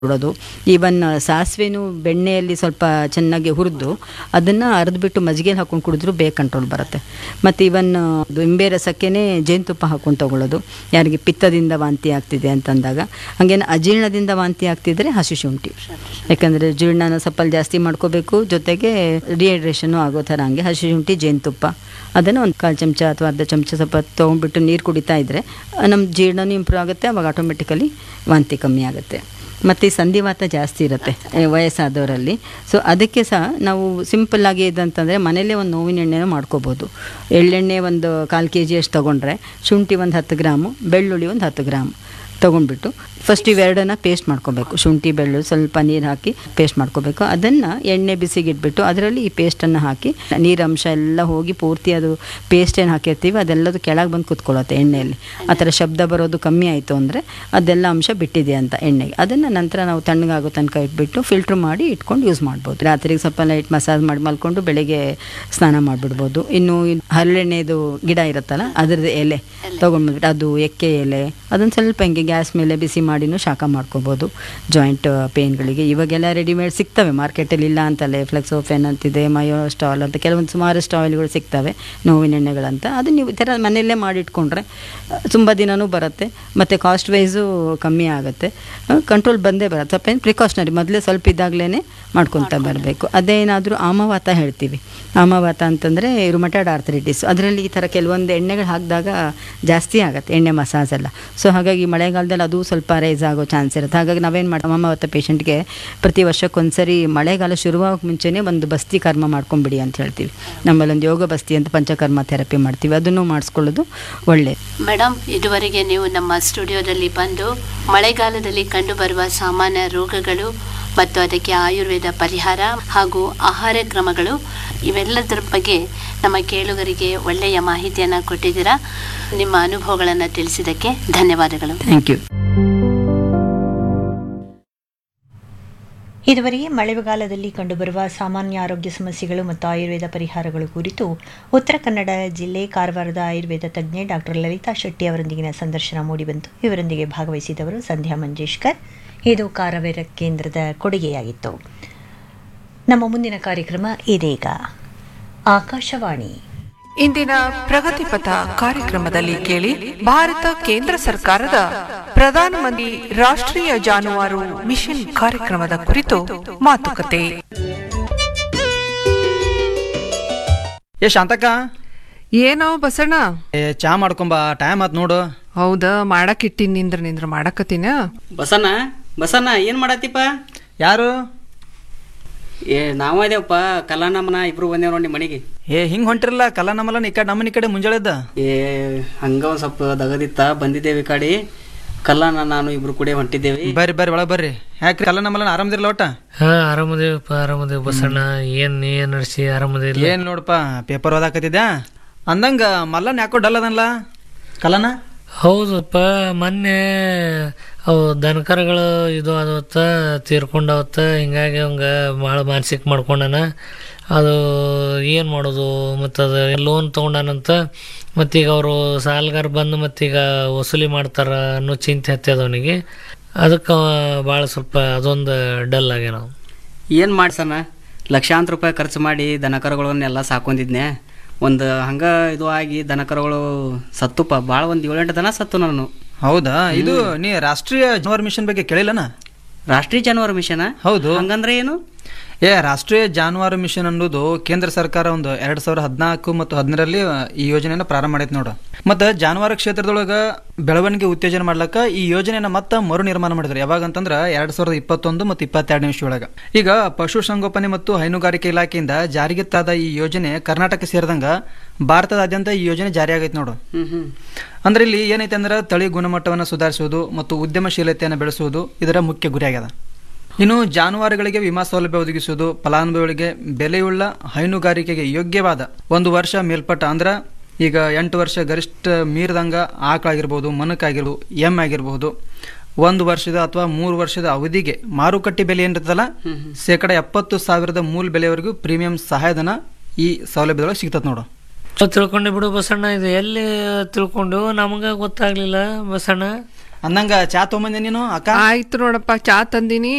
ಬಿಡೋದು ಈವನ್ ಸಾಸಿವೆನೂ ಬೆಣ್ಣೆಯಲ್ಲಿ ಸ್ವಲ್ಪ ಚೆನ್ನಾಗಿ ಹುರಿದು ಅದನ್ನು ಅರೆದ್ಬಿಟ್ಟು ಮಜ್ಜಿಗೆಲಿ ಹಾಕೊಂಡು ಕುಡಿದ್ರೂ ಬೇಗ ಕಂಟ್ರೋಲ್ ಬರುತ್ತೆ ಮತ್ತು ಈವನ್ ನಿಂಬೆ ರಸಕ್ಕೇ ಜೇನುತುಪ್ಪ ಹಾಕೊಂಡು ತಗೊಳ್ಳೋದು ಯಾರಿಗೆ ಪಿತ್ತದಿಂದ ವಾಂತಿ ಆಗ್ತಿದೆ ಅಂತಂದಾಗ ಹಾಗೇನು ಅಜೀರ್ಣದಿಂದ ವಾಂತಿ ಆಗ್ತಿದ್ರೆ ಹಸಿ ಶುಂಠಿ ಯಾಕಂದರೆ ಜೀರ್ಣನ ಸ್ವಲ್ಪ ಜಾಸ್ತಿ ಮಾಡ್ಕೋಬೇಕು ಜೊತೆಗೆ ಡಿಹೈಡ್ರೇಷನ್ನು ಆಗೋ ಥರ ಹಂಗೆ ಹಸಿ ಶುಂಠಿ ಜೇನುತುಪ್ಪ ಅದನ್ನು ಒಂದು ಕಾಲು ಚಮಚ ಅಥವಾ ಅರ್ಧ ಚಮಚ ಸ್ವಲ್ಪ ತೊಗೊಂಡ್ಬಿಟ್ಟು ನೀರು ಕುಡಿತಾ ಇದ್ದರೆ ನಮ್ಮ ಜೀರ್ಣನೂ ಇಂಪ್ರೂವ್ ಆಗುತ್ತೆ ಅವಾಗ ಆಟೋಮೆಟಿಕಲಿ ವಾಂತಿ ಕಮ್ಮಿ ಆಗುತ್ತೆ ಮತ್ತು ಈ ಸಂಧಿವಾತ ಜಾಸ್ತಿ ಇರುತ್ತೆ ಏ, ವಯಸ್ಸಾದವರಲ್ಲಿ ಸೊ ಅದಕ್ಕೆ ಸಹ ನಾವು ಸಿಂಪಲ್ಲಾಗಿ ಇದಂತಂದರೆ ಮನೇಲೇ ಒಂದು ನೋವಿನ ಎಣ್ಣೆನೂ ಮಾಡ್ಕೋಬೋದು ಎಳ್ಳೆಣ್ಣೆ ಒಂದು ಕಾಲು ಕೆ ಜಿಯಷ್ಟು ತೊಗೊಂಡ್ರೆ ಶುಂಠಿ ಒಂದು ಹತ್ತು ಗ್ರಾಮು ಬೆಳ್ಳುಳ್ಳಿ ಒಂದು ಹತ್ತು ಗ್ರಾಮ್ ತೊಗೊಂಡ್ಬಿಟ್ಟು ಫಸ್ಟ್ ಇವೆರಡನ್ನ ಪೇಸ್ಟ್ ಮಾಡ್ಕೋಬೇಕು ಶುಂಠಿ ಬೆಳ್ಳುಳ್ಳಿ ಸ್ವಲ್ಪ ನೀರು ಹಾಕಿ ಪೇಸ್ಟ್ ಮಾಡ್ಕೋಬೇಕು ಅದನ್ನು ಎಣ್ಣೆ ಬಿಸಿಗಿಟ್ಬಿಟ್ಟು ಅದರಲ್ಲಿ ಈ ಪೇಸ್ಟನ್ನು ಹಾಕಿ ನೀರಂಶ ಎಲ್ಲ ಹೋಗಿ ಪೂರ್ತಿ ಅದು ಪೇಸ್ಟ್ ಏನು ಹಾಕಿರ್ತೀವಿ ಅದೆಲ್ಲದು ಕೆಳಗೆ ಬಂದು ಕುತ್ಕೊಳ್ಳುತ್ತೆ ಎಣ್ಣೆಯಲ್ಲಿ ಆ ಥರ ಶಬ್ದ ಬರೋದು ಕಮ್ಮಿ ಆಯಿತು ಅಂದರೆ ಅದೆಲ್ಲ ಅಂಶ ಬಿಟ್ಟಿದೆ ಅಂತ ಎಣ್ಣೆಗೆ ಅದನ್ನು ನಂತರ ನಾವು ತಣ್ಣಗಾಗೋ ತನಕ ಇಟ್ಬಿಟ್ಟು ಫಿಲ್ಟ್ರ್ ಮಾಡಿ ಇಟ್ಕೊಂಡು ಯೂಸ್ ಮಾಡ್ಬೋದು ರಾತ್ರಿಗೆ ಸ್ವಲ್ಪ ಲೈಟ್ ಮಸಾಜ್ ಮಾಡಿ ಮಲ್ಕೊಂಡು ಬೆಳಗ್ಗೆ ಸ್ನಾನ ಮಾಡಿಬಿಡ್ಬೋದು ಇನ್ನು ಈ ಹರಳೆಣ್ಣೆದು ಗಿಡ ಇರುತ್ತಲ್ಲ ಅದರದ್ದು ಎಲೆ ತೊಗೊಂಡ್ಬಿಟ್ಟು ಅದು ಎಕ್ಕೆ ಎಲೆ ಅದನ್ನು ಸ್ವಲ್ಪ ಹಿಂಗೆ ಗ್ಯಾಸ್ ಮೇಲೆ ಬಿಸಿ ಮಾಡಿನೂ ಶಾಖ ಮಾಡ್ಕೋಬೋದು ಜಾಯಿಂಟ್ ಪೇನ್ಗಳಿಗೆ ಇವಾಗೆಲ್ಲ ರೆಡಿಮೇಡ್ ಸಿಗ್ತವೆ ಮಾರ್ಕೆಟಲ್ಲಿ ಇಲ್ಲ ಅಂತಲೇ ಫ್ಲೆಕ್ಸೋಫೆನ್ ಅಂತಿದೆ ಮಯೋ ಸ್ಟಾಲ್ ಅಂತ ಕೆಲವೊಂದು ಸುಮಾರಷ್ಟು ಆಯಿಲ್ಗಳು ಸಿಗ್ತವೆ ನೋವಿನ ಎಣ್ಣೆಗಳಂತ ಅದು ನೀವು ಈ ಥರ ಮನೆಯಲ್ಲೇ ಮಾಡಿಟ್ಕೊಂಡ್ರೆ ತುಂಬ ದಿನವೂ ಬರುತ್ತೆ ಮತ್ತು ಕಾಸ್ಟ್ ವೈಸು ಕಮ್ಮಿ ಆಗುತ್ತೆ ಕಂಟ್ರೋಲ್ ಬಂದೇ ಬರುತ್ತೆ ಸ್ವಲ್ಪ ಏನು ಪ್ರಿಕಾಷನರಿ ಮೊದಲೇ ಸ್ವಲ್ಪ ಇದ್ದಾಗಲೇ ಮಾಡ್ಕೊತಾ ಬರಬೇಕು ಅದೇನಾದರೂ ಆಮವಾತ ಹೇಳ್ತೀವಿ ಆಮವಾತ ಅಂತಂದರೆ ರುಮಟಾಯ್ಡ್ ಆರ್ಥರಿಟಿಸ್ ಅದರಲ್ಲಿ ಈ ಥರ ಕೆಲವೊಂದು ಎಣ್ಣೆಗಳು ಹಾಕಿದಾಗ ಜಾಸ್ತಿ ಆಗುತ್ತೆ ಎಣ್ಣೆ ಮಸಾಜ್ ಎಲ್ಲ ಸೊ ಹಾಗಾಗಿ ಮಳೆಗಾಲದಲ್ಲಿ ಅದು ಸ್ವಲ್ಪ ರೈಸ್ ಆಗೋ ಚಾನ್ಸ್ ಇರುತ್ತೆ ಹಾಗಾಗಿ ನಾವೇನು ಮಾಡಿ ಆಮವಾತ ಪೇಷಂಟ್ಗೆ ಪ್ರತಿ ವರ್ಷಕ್ಕೊಂದ್ಸರಿ ಮಳೆಗಾಲ ಶುರುವಾಗೋಕೆ ಮುಂಚೆನೇ ಒಂದು ಬಸ್ತಿ ಕರ್ಮ ಮಾಡ್ಕೊಂಬಿಡಿ ಅಂತ ಹೇಳ್ತೀವಿ ನಮ್ಮಲ್ಲಿ ಒಂದು ಯೋಗ ಬಸ್ತಿ ಅಂತ ಪಂಚಕರ್ಮ ಥೆರಪಿ ಮಾಡ್ತೀವಿ ಅದನ್ನು ಮಾಡಿಸ್ಕೊಳ್ಳೋದು ಒಳ್ಳೆಯದು ಮೇಡಮ್ ಇದುವರೆಗೆ ನೀವು ನಮ್ಮ ಸ್ಟುಡಿಯೋದಲ್ಲಿ ಬಂದು ಮಳೆಗಾಲದಲ್ಲಿ ಕಂಡುಬರುವ ಸಾಮಾನ್ಯ ರೋಗಗಳು ಮತ್ತು ಅದಕ್ಕೆ ಆಯುರ್ವೇದ ಪರಿಹಾರ ಹಾಗೂ ಆಹಾರ ಕ್ರಮಗಳು ಇವೆಲ್ಲದರ ಬಗ್ಗೆ ನಮ್ಮ ಕೇಳುಗರಿಗೆ ಒಳ್ಳೆಯ ಮಾಹಿತಿಯನ್ನು ಕೊಟ್ಟಿದ್ದೀರಾ ನಿಮ್ಮ ಅನುಭವಗಳನ್ನು ತಿಳಿಸಿದ್ದಕ್ಕೆ ಧನ್ಯವಾದಗಳು ಥ್ಯಾಂಕ್ ಯು ಇದುವರೆಗೆ ಮಳೆಗಾಲದಲ್ಲಿ ಕಂಡುಬರುವ ಸಾಮಾನ್ಯ ಆರೋಗ್ಯ ಸಮಸ್ಯೆಗಳು ಮತ್ತು ಆಯುರ್ವೇದ ಪರಿಹಾರಗಳು ಕುರಿತು ಉತ್ತರ ಕನ್ನಡ ಜಿಲ್ಲೆ ಕಾರವಾರದ ಆಯುರ್ವೇದ ತಜ್ಞೆ ಡಾಕ್ಟರ್ ಲಲಿತಾ ಶೆಟ್ಟಿ ಅವರೊಂದಿಗಿನ ಸಂದರ್ಶನ ಮೂಡಿಬಂತು ಇವರೊಂದಿಗೆ ಭಾಗವಹಿಸಿದವರು ಸಂಧ್ಯಾ ಮಂಜೇಶ್ಕರ್ ಇದು ಕಾರವಾರ ಕೇಂದ್ರದ ಕೊಡುಗೆಯಾಗಿತ್ತು ನಮ್ಮ ಮುಂದಿನ ಕಾರ್ಯಕ್ರಮ ಇದೀಗ ಆಕಾಶವಾಣಿ ಇಂದಿನ ಪ್ರಗತಿಪಥ ಕಾರ್ಯಕ್ರಮದಲ್ಲಿ ಕೇಳಿ ಭಾರತ ಕೇಂದ್ರ ಸರ್ಕಾರದ ಪ್ರಧಾನಮಂತ್ರಿ ರಾಷ್ಟ್ರೀಯ ಜಾನುವಾರು ಮಿಷನ್ ಕಾರ್ಯಕ್ರಮದ ಕುರಿತು ಮಾತುಕತೆ ಏ ಶಾಂತಕ್ಕ ಏನೋ ಬಸಣ್ಣ ಏ ಚಾ ಮಾಡ್ಕೊಂಬ ಟೈಮ್ ಆತ್ ನೋಡು ಹೌದಾ ಮಾಡಕ್ ಇಟ್ಟಿನ್ ನಿಂದ್ರ ನಿಂದ್ರ ಮಾಡಕತ್ತೀನ ಬಸಣ್ಣ ಬಸಣ್ಣ ಏನ್ ಮಾಡತ್ತಿಪ್ಪ ಯಾರು ಏ ನಾವ ಇದೇವಪ್ಪ ಕಲಾನಮ್ಮನ ಇಬ್ರು ಬಂದೇವ್ ನೋಡಿ ಮನೆಗೆ ಏ ಹಿಂಗ್ ಹೊಂಟಿರಲ್ಲ ಕಲ್ಲ ನಮ್ಮಲ್ಲ ಈ ಕಡೆ ನಮ್ಮನ ಈ ಕಡೆ ಮುಂಜಾಳೆದ್ದ ಏ ಹಂಗ ಒಂದ್ ಸ್ವಲ್ಪ ದಗದಿತ್ತ ಬಂದಿದ್ದೇವೆ ಈ ಕಡೆ ಕಲ್ಲಾನ ನಾನು ಇಬ್ರು ಕೂಡ ಹೊಂಟಿದ್ದೇವೆ ಬರ್ರಿ ಬರ್ರಿ ಒಳಗ್ ಬರ್ರಿ ಯಾಕ್ರಿ ಕಲ್ಲ ನಮ್ಮಲ್ಲ ಆರಾಮದಿರಲ್ಲ ಒಟ್ಟ ಹಾ ಆರಾಮದೇವಪ್ಪ ಆರಾಮದೇವ್ ಬಸಣ್ಣ ಏನ್ ಏನ್ ನಡ್ಸಿ ಆರಾಮದಿಲ್ಲ ಏನ್ ನೋಡಪ್ಪ ಪೇಪರ್ ಓದಾಕತ್ತಿದ್ಯಾ ಅಂದಂಗ ಮಲ್ಲನ್ ಯಾಕೋ ಡಲ್ ಅದನ್ಲ ಕಲ್ಲನ ಹೌದಪ್ಪ ಮೊನ್ನೆ ಅವು ದನಕರಗಳು ಇದು ಆದವತ್ತ ತೀರ್ಕೊಂಡವತ್ತ ಹಿಂಗಾಗಿ ಅವಂಗ ಭಾಳ ಮಾನಸಿಕ ಮಾಡ್ಕೊಂಡನ ಅದು ಏನು ಮಾಡೋದು ಮತ್ತು ಅದು ಲೋನ್ ತೊಗೊಂಡಾನಂತ ಮತ್ತೀಗ ಅವರು ಸಾಲಗಾರ ಬಂದು ಮತ್ತೀಗ ವಸೂಲಿ ಮಾಡ್ತಾರ ಅನ್ನೋ ಚಿಂತೆ ಹತ್ತದ ಅವನಿಗೆ ಅದಕ್ಕೆ ಭಾಳ ಸ್ವಲ್ಪ ಅದೊಂದು ಡಲ್ ಆಗ್ಯಾನ ನಾವು ಏನ್ ಮಾಡ್ಸಣ ಲಕ್ಷಾಂತರ ರೂಪಾಯಿ ಖರ್ಚು ಮಾಡಿ ದನಕರುಗಳನ್ನೆಲ್ಲ ಸಾಕೊಂಡಿದ್ನೆ ಒಂದು ಹಂಗ ಇದು ಆಗಿ ದನಕರುಗಳು ಸತ್ತುಪ್ಪ ಭಾಳ ಒಂದು ಏಳೆಂಟು ದನ ಸತ್ತು ನಾನು ಹೌದಾ ಇದು ನೀ ರಾಷ್ಟ್ರೀಯ ಜಾನುವಾರು ಮಿಷನ್ ಬಗ್ಗೆ ಕೇಳಿಲ್ಲನ ರಾಷ್ಟ್ರೀಯ ಜಾನುವಾರು ಮಿಷನ್ ಹೌದು ಹಂಗಂದ್ರೆ ಏನು ಏ ರಾಷ್ಟ್ರೀಯ ಜಾನುವಾರು ಮಿಷನ್ ಅನ್ನೋದು ಕೇಂದ್ರ ಸರ್ಕಾರ ಒಂದು ಎರಡ್ ಸಾವಿರದ ಹದಿನಾಲ್ಕು ಮತ್ತು ಹದಿನರಲ್ಲಿ ಈ ಯೋಜನೆಯನ್ನ ಪ್ರಾರಂಭ ಮಾಡೈತೆ ನೋಡು ಮತ್ತೆ ಜಾನುವಾರು ಕ್ಷೇತ್ರದೊಳಗ ಬೆಳವಣಿಗೆ ಉತ್ತೇಜನ ಮಾಡ್ಲಕ್ಕ ಈ ಯೋಜನೆಯನ್ನ ಮತ್ತೆ ಮರು ನಿರ್ಮಾಣ ಮಾಡಿದ್ರು ಯಾವಾಗ ಅಂತಂದ್ರ ಎರಡ್ ಸಾವಿರದ ಇಪ್ಪತ್ತೊಂದು ಮತ್ತು ಇಪ್ಪತ್ತೆರಡನೇ ಇಸ್ವಿಯೊಳಗ ಈಗ ಪಶು ಸಂಗೋಪನೆ ಮತ್ತು ಹೈನುಗಾರಿಕೆ ಇಲಾಖೆಯಿಂದ ಜಾರಿಗೆ ತಾದ ಈ ಯೋಜನೆ ಕರ್ನಾಟಕ ಸೇರಿದಂಗ ಭಾರತದಾದ್ಯಂತ ಈ ಯೋಜನೆ ಜಾರಿಯಾಗೈತೆ ನೋಡು ಹ್ಮ್ ಹ್ಮ್ ಅಂದ್ರೆ ಇಲ್ಲಿ ಏನೈತೆ ಅಂದ್ರೆ ತಳಿ ಗುಣಮಟ್ಟವನ್ನು ಸುಧಾರಿಸುವುದು ಮತ್ತು ಉದ್ಯಮಶೀಲತೆಯನ್ನು ಬೆಳೆಸುವುದು ಇದರ ಮುಖ್ಯ ಗುರಿಯಾಗ್ಯದ ಇನ್ನು ಜಾನುವಾರುಗಳಿಗೆ ವಿಮಾ ಸೌಲಭ್ಯ ಒದಗಿಸುವುದು ಫಲಾನುಭವಿಗಳಿಗೆ ಬೆಲೆಯುಳ್ಳ ಹೈನುಗಾರಿಕೆಗೆ ಯೋಗ್ಯವಾದ ಒಂದು ವರ್ಷ ಮೇಲ್ಪಟ್ಟ ಅಂದ್ರ ಈಗ ಎಂಟು ವರ್ಷ ಗರಿಷ್ಠ ಮೀರಿದಂಗ ಆಕಳಾಗಿರ್ಬೋದು ಮನಕ್ಕಾಗಿರ್ಬೋದು ಎಮ್ ಆಗಿರ್ಬೋದು ಒಂದು ವರ್ಷದ ಅಥವಾ ಮೂರು ವರ್ಷದ ಅವಧಿಗೆ ಮಾರುಕಟ್ಟೆ ಬೆಲೆ ಏನಿರ್ತದಲ್ಲ ಶೇಕಡ ಎಪ್ಪತ್ತು ಸಾವಿರದ ಮೂಲ ಬೆಲೆವರೆಗೂ ಪ್ರೀಮಿಯಂ ಸಹಾಯಧನ ಈ ಸೌಲಭ್ಯದೊಳಗೆ ಸಿಗ್ತದೆ ನೋಡು ತಿಳ್ಕೊಂಡೆ ಬಿಡು ಬಸಣ್ಣ ಇದು ಎಲ್ಲಿ ತಿಳ್ಕೊಂಡು ನಮಗೆ ಗೊತ್ತಾಗ್ಲಿಲ್ಲ ಬಸಣ್ಣ ಅಂದಂಗ ಚಾ ತೊಗೊಂಬಂದೆ ನೀನು ಅಕ್ಕ ಆಯ್ತು ನೋಡಪ್ಪ ಚಾ ತಂದಿನಿ